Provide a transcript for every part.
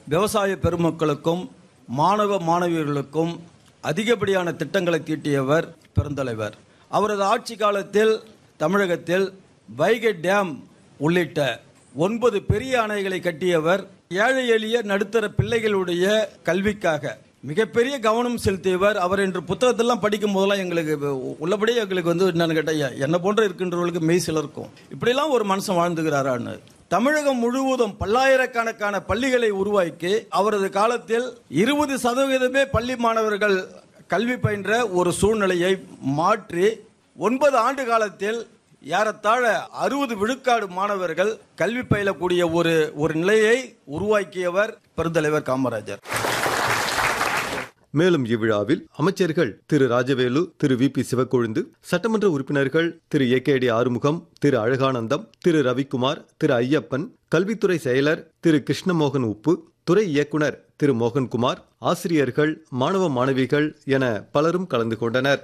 விவசாய பெருமக்களுக்கும் மாணவ மாணவியர்களுக்கும் அதிகப்படியான திட்டங்களை தீட்டியவர் பெருந்தலைவர் அவரது ஆட்சி காலத்தில் தமிழகத்தில் வைகை டேம் உள்ளிட்ட ஒன்பது பெரிய அணைகளை கட்டியவர் ஏழை எளிய நடுத்தர பிள்ளைகளுடைய கல்விக்காக மிகப்பெரிய கவனம் செலுத்தியவர் அவர் இன்று புத்தகத்தெல்லாம் படிக்கும் போதெல்லாம் எங்களுக்கு உள்ளபடியே எங்களுக்கு வந்து என்னன்னு கேட்டால் என்ன போன்ற இருக்கின்றவர்களுக்கு மெய் சிலருக்கும் இப்படிலாம் ஒரு மனுஷன் வாழ்ந்துகிறாரான்னு தமிழகம் முழுவதும் பல்லாயிரக்கணக்கான பள்ளிகளை உருவாக்கி அவரது காலத்தில் இருபது சதவீதமே பள்ளி மாணவர்கள் கல்வி பயின்ற ஒரு சூழ்நிலையை மாற்றி ஒன்பது ஆண்டு காலத்தில் ஏறத்தாழ அறுபது விழுக்காடு மாணவர்கள் கல்வி பயிலக்கூடிய ஒரு ஒரு நிலையை உருவாக்கியவர் பெருந்தலைவர் காமராஜர் மேலும் இவ்விழாவில் அமைச்சர்கள் திரு ராஜவேலு திரு வி பி சிவக்கொழுந்து சட்டமன்ற உறுப்பினர்கள் Thiru A K D Arumugam Thiru Alaganandham Thiru Ravikumar Thiru Ayyappan கல்வித்துறை செயலர் திரு கிருஷ்ணமோகன் உப்பு துறை இயக்குனர் திரு மோகன்குமார் ஆசிரியர்கள் மாணவ மாணவிகள் என பலரும் கலந்து கொண்டனர்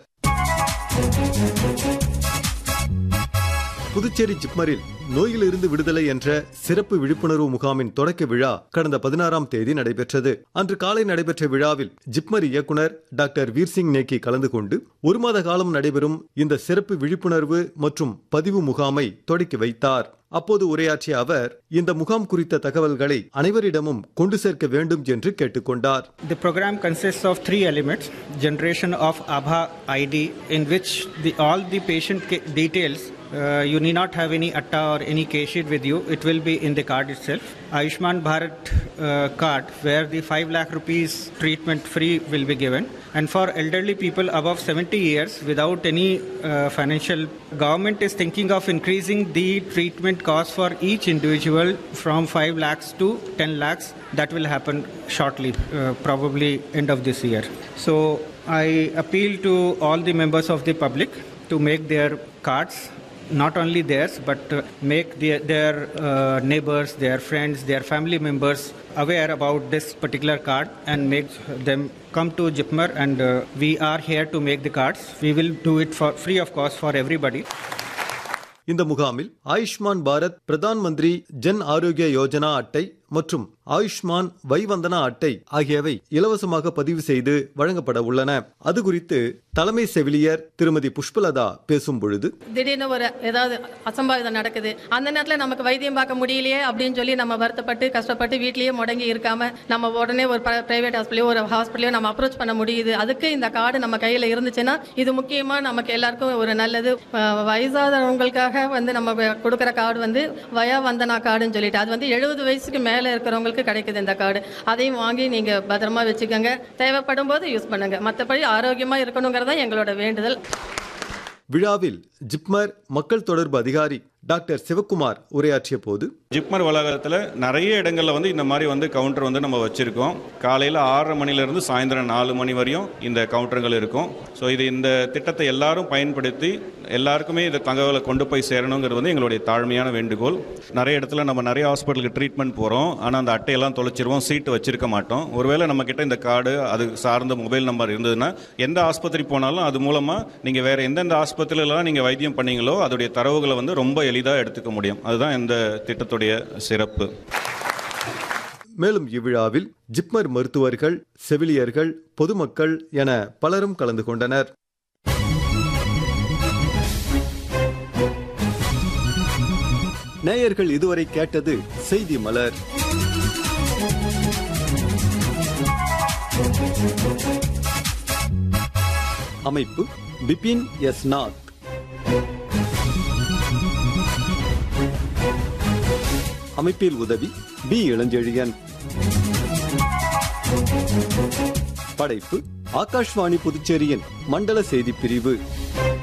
புதுச்சேரி ஜிப்மரில் நோயிலிருந்து விடுதலை என்ற சிறப்பு விழிப்புணர்வு முகாமின் தொடக்க விழா கடந்த பதினாறாம் தேதி நடைபெற்றது அன்று காலை நடைபெற்ற விழாவில் ஜிப்மர் இயக்குனர் டாக்டர் வீர்சிங் நேக்கி கலந்து கொண்டு ஒரு மாத காலம் நடைபெறும் இந்த சிறப்பு விழிப்புணர்வு மற்றும் பதிவு முகாமை தொடக்கி வைத்தார் அப்போது உரையாற்றிய அவர் இந்த முகாம் குறித்த தகவல்களை அனைவரிடமும் கொண்டு சேர்க்க வேண்டும் என்று கேட்டுக்கொண்டார் The program consists of three elements generation of ABHA ID, in which the, all the patient ca- details uh, you need not have any atta or any case sheet with you. It will be in the card itself. Ayushman Bharat uh, card, where the 5 lakh rupees treatment free will be given. And for elderly people above 70 years without any uh, financial, government is thinking of increasing the treatment cost for each individual from 5 lakhs to 10 lakhs. That will happen shortly, uh, probably end of this year. So I appeal to all the members of the public to make their cards not only theirs but uh, make their, their uh, neighbors their friends their family members aware about this particular card and make them come to Jipmer and uh, we are here to make the cards we will do it for free of cost for everybody இந்த முகாமில் ஆயுஷ்மான் பாரத் பிரதான் மந்திரி ஜன் ஆரோக்கிய யோஜனா அட்டை மற்றும் ஆயுஷ்மான் வைவந்தனா அட்டை ஆகியவை இலவசமாக பதிவு செய்து வழங்கப்பட உள்ளன அது குறித்து தலைமை செவிலியர் திருமதி புஷ்பலதா பேசும் பொழுது திடீர்னு ஒரு ஏதாவது அசம்பாவிதம் நடக்குது அந்த நேரத்தில் நமக்கு வைத்தியம் பார்க்க முடியலையே அப்படின்னு சொல்லி நம்ம வருத்தப்பட்டு கஷ்டப்பட்டு வீட்லயே முடங்கி இருக்காம நம்ம உடனே ஒரு பிரைவேட் ஹாஸ்பிட்டலையோ ஒரு ஹாஸ்பிட்டலையோ நம்ம அப்ரோச் பண்ண முடியுது அதுக்கு இந்த கார்டு நம்ம கையில் இருந்துச்சுன்னா இது முக்கியமா நமக்கு எல்லாருக்கும் ஒரு நல்லது அஹ் வயசாதவங்களுக்காக வந்து நம்ம கொடுக்குற கார்டு வந்து வயா வந்தனா கார்டுன்னு சொல்லிட்டு அது வந்து எழுபது வயசுக்கு மேலே இருக்கிறவங்களுக்கு கிடைக்குது இந்த கார்டு அதையும் வாங்கி நீங்க பத்திரமா வச்சுக்கோங்க தேவைப்படும் போது யூஸ் பண்ணுங்க மற்றபடி ஆரோக்கியமா இருக்கணுங்கிறதான் எங்களோட வேண்டுதல் விழாவில் ஜிப்மர் மக்கள் தொடர்பு அதிகாரி டாக்டர் சிவக்குமார் உரையாற்றிய போது ஜிப்மர் வளாகத்தில் நிறைய இடங்களில் வந்து இந்த மாதிரி வந்து கவுண்டர் வந்து நம்ம வச்சுருக்கோம் காலையில் ஆறரை மணிலேருந்து சாயந்தரம் நாலு மணி வரையும் இந்த கவுண்டருங்கள் இருக்கும் ஸோ இது இந்த திட்டத்தை எல்லாரும் பயன்படுத்தி எல்லாருக்குமே இந்த தகவலை கொண்டு போய் சேரணுங்கிறது வந்து எங்களுடைய தாழ்மையான வேண்டுகோள் நிறைய இடத்துல நம்ம நிறைய ஹாஸ்பிட்டலுக்கு ட்ரீட்மெண்ட் போகிறோம் ஆனால் அந்த அட்டையெல்லாம் தொலைச்சிருவோம் சீட்டு வச்சிருக்க மாட்டோம் ஒருவேளை நம்ம கிட்ட இந்த கார்டு அது சார்ந்த மொபைல் நம்பர் இருந்ததுன்னா எந்த ஆஸ்பத்திரி போனாலும் அது மூலமாக நீங்கள் வேறு எந்தெந்த ஆஸ்பத்திரியிலலாம் நீங்கள் வைத்தியம் பண்ணீங்களோ அதோடைய தரவுகளை வந்து ரொம்ப எளிதாக எடுத்துக்க முடியும் அதுதான் இந்த திட்டத்துடைய சிறப்பு மேலும் இவ்விழாவில் ஜிப்மர் மருத்துவர்கள் செவிலியர்கள் பொதுமக்கள் என பலரும் கலந்து கொண்டனர் நேயர்கள் இதுவரை கேட்டது செய்தி மலர் அமைப்பு பிபின் எஸ் நாத் அமைப்பில் உதவி பி இளஞ்செழியன் படைப்பு ஆகாஷ்வாணி புதுச்சேரியின் மண்டல செய்திப் பிரிவு